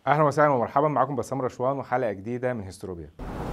اهلا وسهلا ومرحبا معكم بسام رشوان وحلقه جديده من هيستروبيا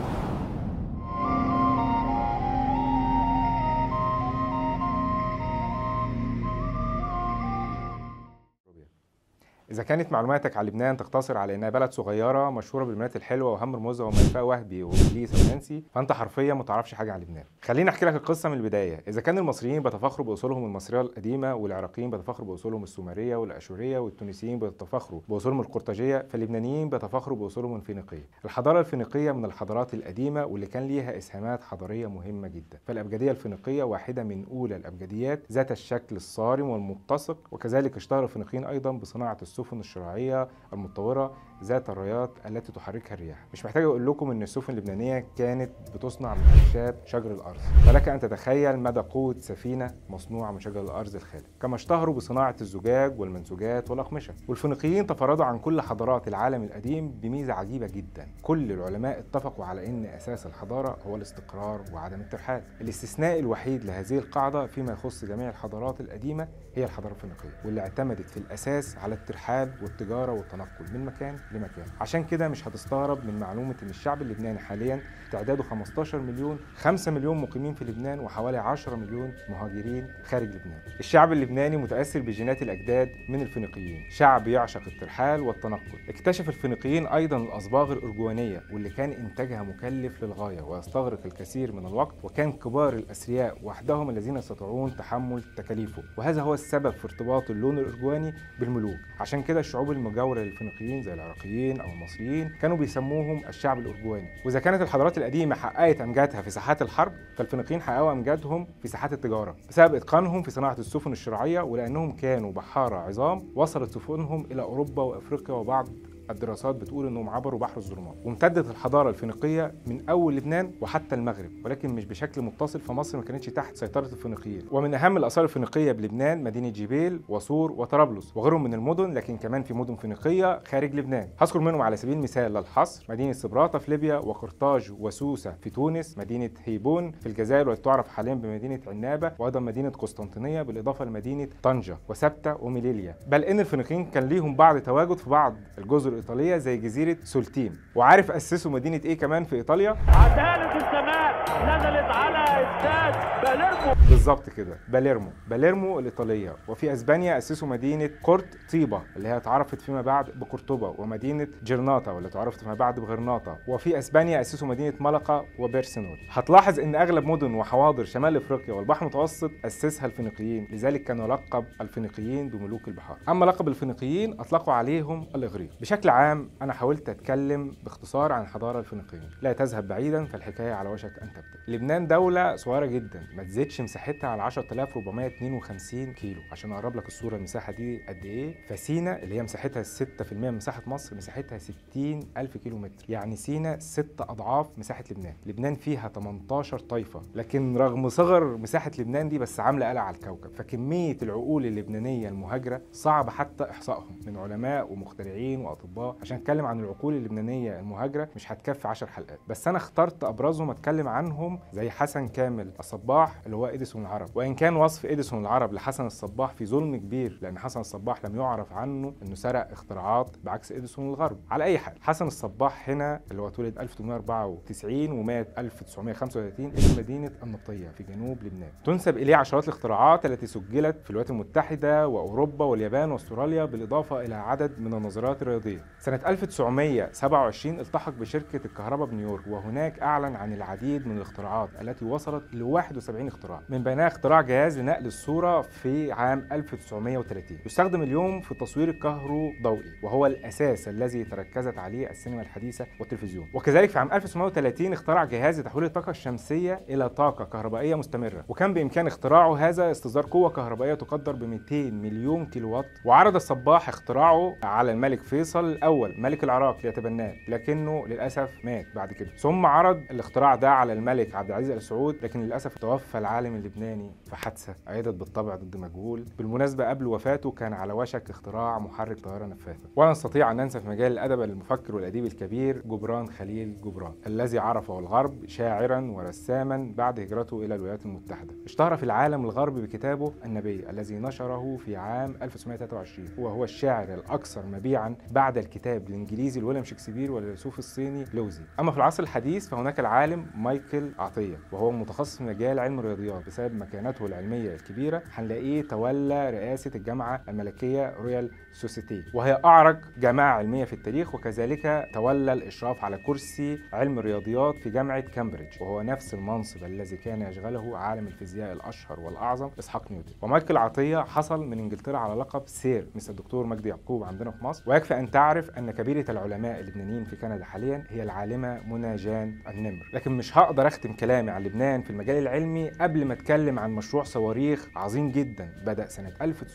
إذا كانت معلوماتك عن لبنان تقتصر على إنها بلد صغيرة مشهورة بالبنات الحلوة وهم رموزها وملفاء وهبي وإبليس ونانسي فأنت حرفيا ما تعرفش حاجة عن لبنان. خليني أحكي لك القصة من البداية، إذا كان المصريين بيتفاخروا بأصولهم المصرية القديمة والعراقيين بيتفاخروا بأصولهم السومرية والأشورية والتونسيين بيتفاخروا بأصولهم القرطاجية فاللبنانيين بيتفاخروا بأصولهم الفينيقية. الحضارة الفينيقية من الحضارات القديمة واللي كان ليها إسهامات حضارية مهمة جدا، فالأبجدية الفينيقية واحدة من أولى الأبجديات ذات الشكل الصارم والمتسق وكذلك اشتهر الفينيقيين أيضا بصناعة السفن الشراعية المطورة ذات الرايات التي تحركها الرياح مش محتاج اقول لكم ان السفن اللبنانيه كانت بتصنع من اخشاب شجر الارز فلك ان تتخيل مدى قوه سفينه مصنوعه من شجر الارز الخالد كما اشتهروا بصناعه الزجاج والمنسوجات والاقمشه والفينيقيين تفردوا عن كل حضارات العالم القديم بميزه عجيبه جدا كل العلماء اتفقوا على ان اساس الحضاره هو الاستقرار وعدم الترحال الاستثناء الوحيد لهذه القاعده فيما يخص جميع الحضارات القديمه هي الحضاره الفينيقيه واللي اعتمدت في الاساس على الترحال والتجاره والتنقل من مكان لمكان عشان كده مش هتستغرب من معلومه ان الشعب اللبناني حاليا تعداده 15 مليون 5 مليون مقيمين في لبنان وحوالي 10 مليون مهاجرين خارج لبنان الشعب اللبناني متاثر بجينات الاجداد من الفينيقيين شعب يعشق الترحال والتنقل اكتشف الفينيقيين ايضا الاصباغ الارجوانيه واللي كان انتاجها مكلف للغايه ويستغرق الكثير من الوقت وكان كبار الاثرياء وحدهم الذين يستطيعون تحمل تكاليفه وهذا هو السبب في ارتباط اللون الارجواني بالملوك عشان كده الشعوب المجاوره للفينيقيين زي العراقيين او المصريين كانوا بيسموهم الشعب الارجواني واذا كانت الحضارات القديمه حققت امجادها في ساحات الحرب فالفينيقيين حققوا امجادهم في ساحات التجاره بسبب اتقانهم في صناعه السفن الشراعيه ولانهم كانوا بحاره عظام وصلت سفنهم الى اوروبا وافريقيا وبعض الدراسات بتقول انهم عبروا بحر الظلمات وامتدت الحضاره الفينيقيه من اول لبنان وحتى المغرب ولكن مش بشكل متصل فمصر ما كانتش تحت سيطره الفينيقيين ومن اهم الاثار الفينيقيه بلبنان مدينه جبيل وصور وطرابلس وغيرهم من المدن لكن كمان في مدن فينيقيه خارج لبنان هذكر منهم على سبيل المثال للحصر مدينه سبراتا في ليبيا وقرطاج وسوسه في تونس مدينه هيبون في الجزائر والتي تعرف حاليا بمدينه عنابه وايضا مدينه قسطنطينيه بالاضافه لمدينه طنجه وسبته وميليليا بل ان الفينيقيين كان ليهم بعض تواجد في بعض الجزر الايطاليه زي جزيره سولتيم وعارف اسسوا مدينه ايه كمان في ايطاليا عدالة السماء نزلت على استاد باليرمو بالظبط كده باليرمو باليرمو الايطاليه وفي اسبانيا اسسوا مدينه كورت طيبه اللي هي اتعرفت فيما بعد بقرطبه ومدينه جرناطه واللي اتعرفت فيما بعد بغرناطه وفي اسبانيا اسسوا مدينه ملقا وبيرسينول هتلاحظ ان اغلب مدن وحواضر شمال افريقيا والبحر المتوسط اسسها الفينيقيين لذلك كانوا لقب الفينيقيين بملوك البحار اما لقب الفينيقيين اطلقوا عليهم الاغريق بشكل عام انا حاولت اتكلم باختصار عن الحضاره الفينيقيه لا تذهب بعيدا فالحكايه على وشك ان تبدا لبنان دوله صغيره جدا ما تزيدش مساحتها على 10452 كيلو عشان اقرب لك الصوره المساحه دي قد ايه فسينا اللي هي مساحتها 6% من مساحه مصر مساحتها 60000 كيلو متر يعني سينا ست اضعاف مساحه لبنان لبنان فيها 18 طائفه لكن رغم صغر مساحه لبنان دي بس عامله قلق على الكوكب فكميه العقول اللبنانيه المهاجره صعب حتى احصائهم من علماء ومخترعين واطباء عشان اتكلم عن العقول اللبنانيه المهاجره مش هتكفي 10 حلقات بس انا اخترت ابرزهم اتكلم عنهم زي حسن كامل الصباح اللي هو اديسون العرب وان كان وصف اديسون العرب لحسن الصباح في ظلم كبير لان حسن الصباح لم يعرف عنه انه سرق اختراعات بعكس اديسون الغرب على اي حال حسن الصباح هنا اللي هو اتولد 1894 ومات 1935 اسم مدينه النبطيه في جنوب لبنان تنسب اليه عشرات الاختراعات التي سجلت في الولايات المتحده واوروبا واليابان واستراليا بالاضافه الى عدد من النظريات الرياضيه سنه 1927 التحق بشركه الكهرباء بنيويورك وهناك اعلن عن العديد من الاختراعات التي وصلت ل 71 اختراع من بينها اختراع جهاز لنقل الصوره في عام 1930 يستخدم اليوم في التصوير الكهروضوئي وهو الاساس الذي تركزت عليه السينما الحديثه والتلفزيون وكذلك في عام 1930 اخترع جهاز لتحويل الطاقه الشمسيه الى طاقه كهربائيه مستمره وكان بامكان اختراعه هذا استصدار قوه كهربائيه تقدر ب 200 مليون كيلو وات وعرض الصباح اختراعه على الملك فيصل الاول ملك العراق ليتبناه لكنه للاسف مات بعد كده ثم عرض الاختراع ده على الملك عبد العزيز ال سعود لكن للاسف توفى العالم اللبناني في حادثه ايدت بالطبع ضد مجهول بالمناسبه قبل وفاته كان على وشك اختراع محرك طياره نفاثه ولا نستطيع ان ننسى في مجال الادب المفكر والاديب الكبير جبران خليل جبران الذي عرفه الغرب شاعرا ورساما بعد هجرته الى الولايات المتحده اشتهر في العالم الغربي بكتابه النبي الذي نشره في عام 1923 وهو الشاعر الاكثر مبيعا بعد الكتاب الانجليزي لويليام شكسبير والفيلسوف الصيني لوزي اما في العصر الحديث فهناك العالم مايكل عطيه وهو متخصص في مجال علم الرياضيات بسبب مكانته العلميه الكبيره هنلاقيه تولى رئاسه الجامعه الملكيه رويال سوسيتي وهي اعرق جامعه علميه في التاريخ وكذلك تولى الاشراف على كرسي علم الرياضيات في جامعه كامبريدج وهو نفس المنصب الذي كان يشغله عالم الفيزياء الاشهر والاعظم اسحاق نيوتن ومايكل عطيه حصل من انجلترا على لقب سير مثل الدكتور مجدي يعقوب عندنا في مصر ويكفي ان تعرف ان كبيره العلماء اللبنانيين في كندا حاليا هي العالمه منى جان النمر لكن مش هقدر اختم كلامي عن لبنان في المجال العلمي قبل ما اتكلم عن مشروع صواريخ عظيم جدا بدا سنه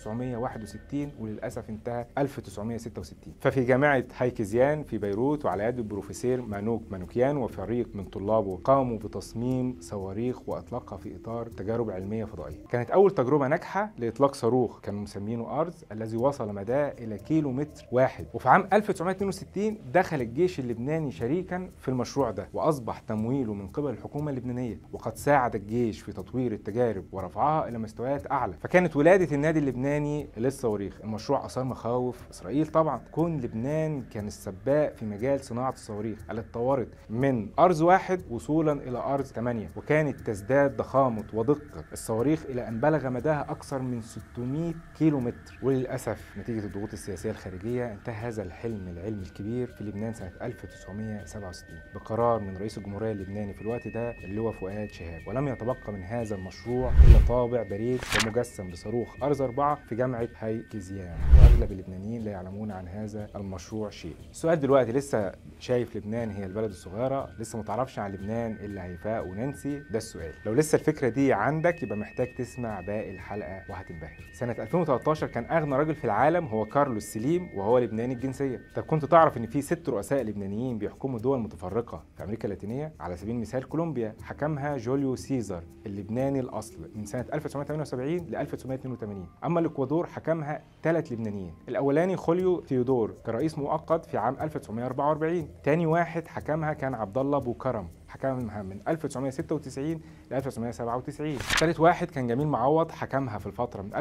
1961 وللاسف انتهى 1966 ففي جامعه هايكزيان في بيروت وعلى يد البروفيسور مانوك مانوكيان وفريق من طلابه قاموا بتصميم صواريخ واطلاقها في اطار تجارب علميه فضائيه كانت اول تجربه ناجحه لاطلاق صاروخ كانوا مسمينه ارز الذي وصل مداه الى كيلو متر واحد وفي عام 1962 دخل الجيش اللبناني شريكا في المشروع ده واصبح تمويله من قبل الحكومه اللبنانيه وقد ساعد الجيش في تطوير التجارب ورفعها الى مستويات اعلى فكانت ولاده النادي اللبناني للصواريخ المشروع اثار مخاوف اسرائيل طبعا كون لبنان كان السباق في مجال صناعه الصواريخ اللي اتطورت من ارز واحد وصولا الى ارز 8 وكانت تزداد ضخامه ودقه الصواريخ الى ان بلغ مداها اكثر من 600 كيلو متر وللاسف نتيجه الضغوط السياسيه الخارجيه انتهى هذا الحلم العلمي الكبير في لبنان سنه 1967 بقرار من رئيس الجمهوريه اللبناني في الوقت ده اللواء فؤاد شهاب ولم يتبقى من هذا المشروع الا طابع بريد ومجسم بصاروخ ارز 4 في جامعه هاي كيزيان واغلب اللبنانيين لا يعلمون عن هذا المشروع شيء السؤال دلوقتي لسه شايف لبنان هي البلد الصغيره لسه متعرفش عن لبنان الا هيفاء ونانسي ده السؤال لو لسه الفكره دي عندك يبقى محتاج تسمع باقي الحلقه وهتنبهر سنه 2013 كان اغنى راجل في العالم هو كارلوس سليم وهو لبناني الجنسيه طب كنت تعرف ان في ست رؤساء لبنانيين بيحكموا دول متفرقه في امريكا اللاتينيه على سبيل المثال كولومبيا حكمها جوليو سيزار اللبناني الاصل من سنه 1978 ل 1982 اما الاكوادور حكمها ثلاث لبنانيين الاولاني خوليو ثيودور كرئيس مؤقت في عام 1944 تاني واحد حكمها كان عبد الله بوكرم حكمها من 1996 ل 1997 ثالث واحد كان جميل معوض حكمها في الفتره من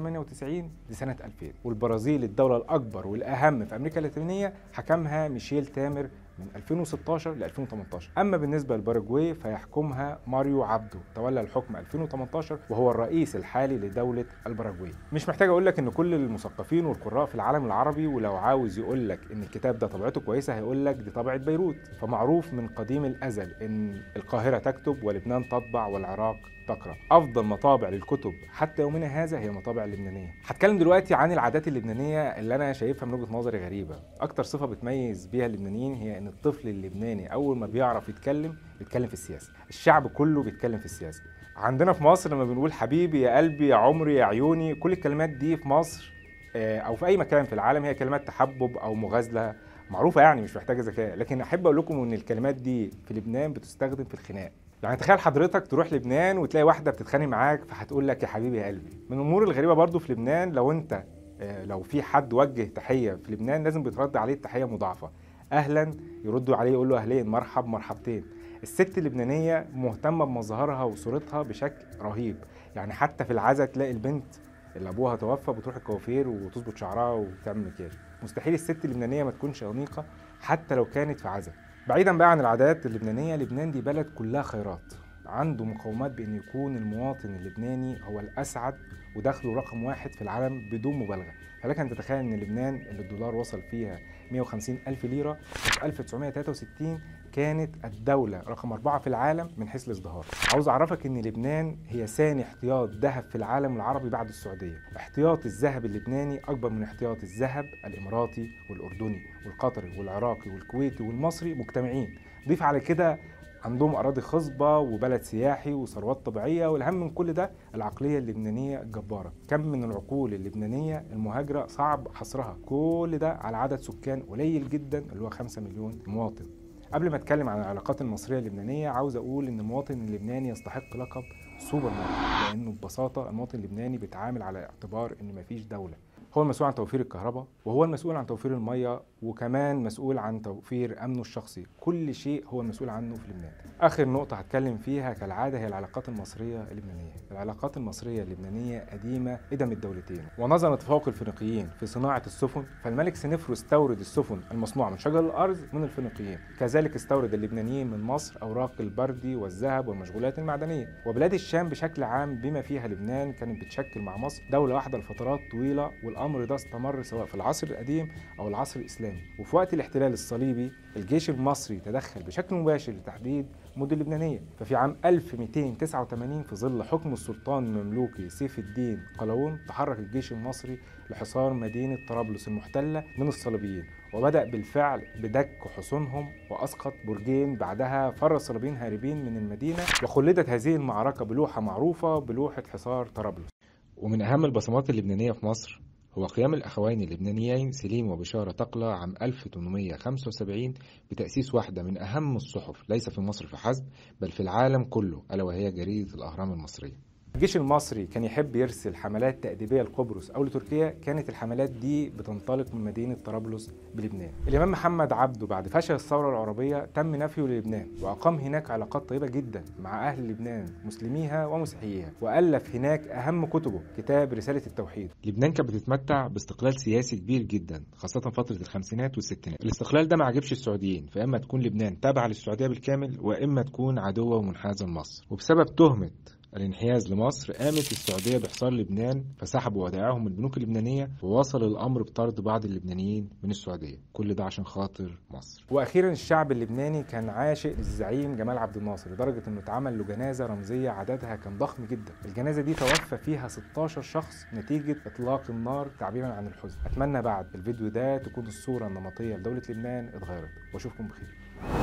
1998 لسنه 2000 والبرازيل الدوله الاكبر والاهم في امريكا اللاتينيه حكمها ميشيل تامر من 2016 ل 2018 اما بالنسبه للباراجواي فيحكمها ماريو عبدو تولى الحكم 2018 وهو الرئيس الحالي لدوله الباراجواي مش محتاج اقول لك ان كل المثقفين والقراء في العالم العربي ولو عاوز يقول لك ان الكتاب ده طبيعته كويسه هيقول لك دي طبيعه بيروت فمعروف من قديم الازل ان القاهره تكتب ولبنان تطبع والعراق تقرا افضل مطابع للكتب حتى يومنا هذا هي المطابع اللبنانيه هتكلم دلوقتي عن العادات اللبنانيه اللي انا شايفها من وجهه نظري غريبه اكتر صفه بتميز بيها اللبنانيين هي ان الطفل اللبناني اول ما بيعرف يتكلم بيتكلم في السياسه الشعب كله بيتكلم في السياسه عندنا في مصر لما بنقول حبيبي يا قلبي يا عمري يا عيوني كل الكلمات دي في مصر او في اي مكان في العالم هي كلمات تحبب او مغازله معروفه يعني مش محتاجه ذكاء لكن احب اقول لكم ان الكلمات دي في لبنان بتستخدم في الخناق يعني تخيل حضرتك تروح لبنان وتلاقي واحده بتتخانق معاك فهتقول لك يا حبيبي يا قلبي من الامور الغريبه برضو في لبنان لو انت لو في حد وجه تحيه في لبنان لازم بيترد عليه التحيه مضاعفه اهلا يردوا عليه يقول له اهلين مرحب مرحبتين الست اللبنانيه مهتمه بمظهرها وصورتها بشكل رهيب يعني حتى في العزا تلاقي البنت اللي ابوها توفى بتروح الكوافير وتظبط شعرها وتعمل مكياج مستحيل الست اللبنانيه ما تكونش انيقه حتى لو كانت في عزا بعيدا بقى عن العادات اللبنانيه لبنان دي بلد كلها خيرات عنده مقومات بان يكون المواطن اللبناني هو الاسعد ودخله رقم واحد في العالم بدون مبالغه فلك ان تتخيل ان لبنان اللي الدولار وصل فيها 150 الف ليره في 1963 كانت الدولة رقم أربعة في العالم من حيث الازدهار عاوز أعرفك إن لبنان هي ثاني احتياط ذهب في العالم العربي بعد السعودية احتياط الذهب اللبناني أكبر من احتياط الذهب الإماراتي والأردني والقطري والعراقي والكويتي والمصري مجتمعين ضيف على كده عندهم أراضي خصبة وبلد سياحي وثروات طبيعية والأهم من كل ده العقلية اللبنانية الجبارة كم من العقول اللبنانية المهاجرة صعب حصرها كل ده على عدد سكان قليل جدا اللي هو 5 مليون مواطن قبل ما اتكلم عن العلاقات المصريه اللبنانيه عاوز اقول ان المواطن اللبناني يستحق لقب سوبر ماركت لانه ببساطه المواطن اللبناني بيتعامل على اعتبار ان مفيش دوله هو المسؤول عن توفير الكهرباء وهو المسؤول عن توفير الميه وكمان مسؤول عن توفير امنه الشخصي كل شيء هو المسؤول عنه في لبنان اخر نقطه هتكلم فيها كالعاده هي العلاقات المصريه اللبنانيه العلاقات المصريه اللبنانيه قديمه قدم الدولتين ونظرا لتفوق الفينيقيين في صناعه السفن فالملك سنفرو استورد السفن المصنوعه من شجر الارز من الفينيقيين كذلك استورد اللبنانيين من مصر اوراق البردي والذهب والمشغولات المعدنيه وبلاد الشام بشكل عام بما فيها لبنان كانت بتشكل مع مصر دوله واحده لفترات طويله والامر ده استمر سواء في العصر القديم او العصر الاسلامي وفي وقت الاحتلال الصليبي الجيش المصري تدخل بشكل مباشر لتحديد مدن لبنانيه ففي عام 1289 في ظل حكم السلطان المملوكي سيف الدين قلاوون تحرك الجيش المصري لحصار مدينه طرابلس المحتله من الصليبيين وبدأ بالفعل بدك حصونهم وأسقط برجين بعدها فر الصليبيين هاربين من المدينة وخلدت هذه المعركة بلوحة معروفة بلوحة حصار طرابلس ومن أهم البصمات اللبنانية في مصر هو قيام الأخوين اللبنانيين سليم وبشارة تقلى عام 1875 بتأسيس واحدة من أهم الصحف ليس في مصر فحسب بل في العالم كله ألا وهي جريدة الأهرام المصرية الجيش المصري كان يحب يرسل حملات تأديبية لقبرص أو لتركيا كانت الحملات دي بتنطلق من مدينة طرابلس بلبنان الإمام محمد عبده بعد فشل الثورة العربية تم نفيه للبنان وأقام هناك علاقات طيبة جدا مع أهل لبنان مسلميها ومسيحيها وألف هناك أهم كتبه كتاب رسالة التوحيد لبنان كانت بتتمتع باستقلال سياسي كبير جدا خاصة فترة الخمسينات والستينات الاستقلال ده ما عجبش السعوديين فإما تكون لبنان تابعة للسعودية بالكامل وإما تكون عدوة ومنحازة لمصر وبسبب تهمة الانحياز لمصر قامت السعودية بحصار لبنان فسحبوا ودائعهم من البنوك اللبنانية ووصل الأمر بطرد بعض اللبنانيين من السعودية كل ده عشان خاطر مصر وأخيرا الشعب اللبناني كان عاشق للزعيم جمال عبد الناصر لدرجة أنه اتعمل له جنازة رمزية عددها كان ضخم جدا الجنازة دي توفى فيها 16 شخص نتيجة إطلاق النار تعبيرا عن الحزن أتمنى بعد الفيديو ده تكون الصورة النمطية لدولة لبنان اتغيرت وأشوفكم بخير